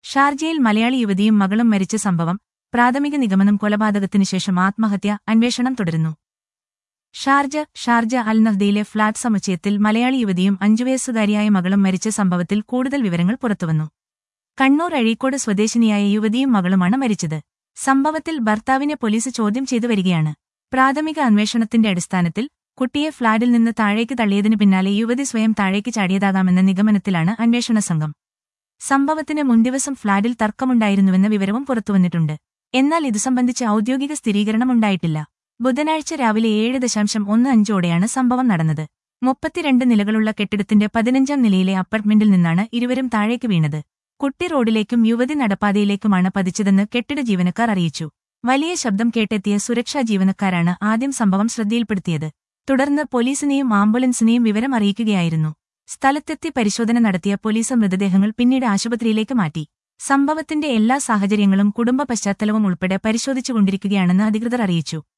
ഷാർജയിൽ മലയാളി യുവതിയും മകളും മരിച്ച സംഭവം പ്രാഥമിക നിഗമനം കൊലപാതകത്തിനു ശേഷം ആത്മഹത്യ അന്വേഷണം തുടരുന്നു ഷാർജ ഷാർജ അൽ നഹ്ദയിലെ ഫ്ളാറ്റ് സമുച്ചയത്തിൽ മലയാളി യുവതിയും അഞ്ചുവയസ്സുകാരിയായ മകളും മരിച്ച സംഭവത്തിൽ കൂടുതൽ വിവരങ്ങൾ പുറത്തുവന്നു കണ്ണൂർ അഴീക്കോട് സ്വദേശിനിയായ യുവതിയും മകളുമാണ് മരിച്ചത് സംഭവത്തിൽ ഭർത്താവിനെ പോലീസ് ചോദ്യം ചെയ്തു വരികയാണ് പ്രാഥമിക അന്വേഷണത്തിന്റെ അടിസ്ഥാനത്തിൽ കുട്ടിയെ ഫ്ളാറ്റിൽ നിന്ന് താഴേക്ക് തള്ളിയതിനു പിന്നാലെ യുവതി സ്വയം താഴേക്ക് ചാടിയതാകാമെന്ന നിഗമനത്തിലാണ് അന്വേഷണ സംഘം സംഭവത്തിന് മുൻദിവസം ഫ്ളാറ്റിൽ തർക്കമുണ്ടായിരുന്നുവെന്ന വിവരവും പുറത്തുവന്നിട്ടുണ്ട് എന്നാൽ ഇതു സംബന്ധിച്ച് ഔദ്യോഗിക സ്ഥിരീകരണം ഉണ്ടായിട്ടില്ല ബുധനാഴ്ച രാവിലെ ഏഴ് ദശാംശം ഒന്ന് അഞ്ചോടെയാണ് സംഭവം നടന്നത് മുപ്പത്തിരണ്ട് നിലകളുള്ള കെട്ടിടത്തിന്റെ പതിനഞ്ചാം നിലയിലെ അപ്പാർട്ട്മെന്റിൽ നിന്നാണ് ഇരുവരും താഴേക്ക് വീണത് കുട്ടി റോഡിലേക്കും യുവതി നടപ്പാതയിലേക്കുമാണ് പതിച്ചതെന്ന് കെട്ടിട ജീവനക്കാർ അറിയിച്ചു വലിയ ശബ്ദം കേട്ടെത്തിയ സുരക്ഷാ ജീവനക്കാരാണ് ആദ്യം സംഭവം ശ്രദ്ധയിൽപ്പെടുത്തിയത് തുടർന്ന് പോലീസിനെയും ആംബുലൻസിനെയും വിവരം അറിയിക്കുകയായിരുന്നു സ്ഥലത്തെത്തി പരിശോധന നടത്തിയ പോലീസ് മൃതദേഹങ്ങൾ പിന്നീട് ആശുപത്രിയിലേക്ക് മാറ്റി സംഭവത്തിന്റെ എല്ലാ സാഹചര്യങ്ങളും കുടുംബ പശ്ചാത്തലവും ഉൾപ്പെടെ പരിശോധിച്ചുകൊണ്ടിരിക്കുകയാണെന്ന് അധികൃതർ അറിയിച്ചു